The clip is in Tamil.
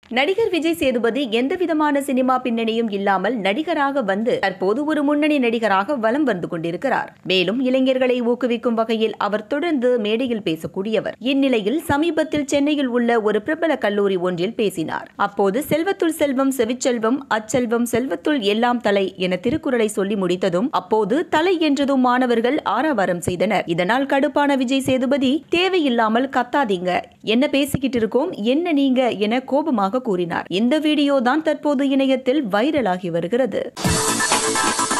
நடிகர் விஜய் சேதுபதி எந்தவிதமான சினிமா பின்னணியும் இல்லாமல் நடிகராக வந்து தற்போது ஒரு முன்னணி நடிகராக வலம் வந்து கொண்டிருக்கிறார் மேலும் இளைஞர்களை ஊக்குவிக்கும் வகையில் அவர் தொடர்ந்து மேடையில் பேசக்கூடியவர் இந்நிலையில் சமீபத்தில் சென்னையில் உள்ள ஒரு பிரபல கல்லூரி ஒன்றில் பேசினார் அப்போது செல்வத்துள் செல்வம் செவிச்செல்வம் அச்செல்வம் செல்வத்துள் எல்லாம் தலை என திருக்குறளை சொல்லி முடித்ததும் அப்போது தலை என்றதும் மாணவர்கள் ஆரவாரம் செய்தனர் இதனால் கடுப்பான விஜய் சேதுபதி தேவையில்லாமல் கத்தாதீங்க என்ன பேசிக்கிட்டு இருக்கோம் என்ன நீங்க என கோபமாக கூறினார் இந்த வீடியோ தான் தற்போது இணையத்தில் வைரலாகி வருகிறது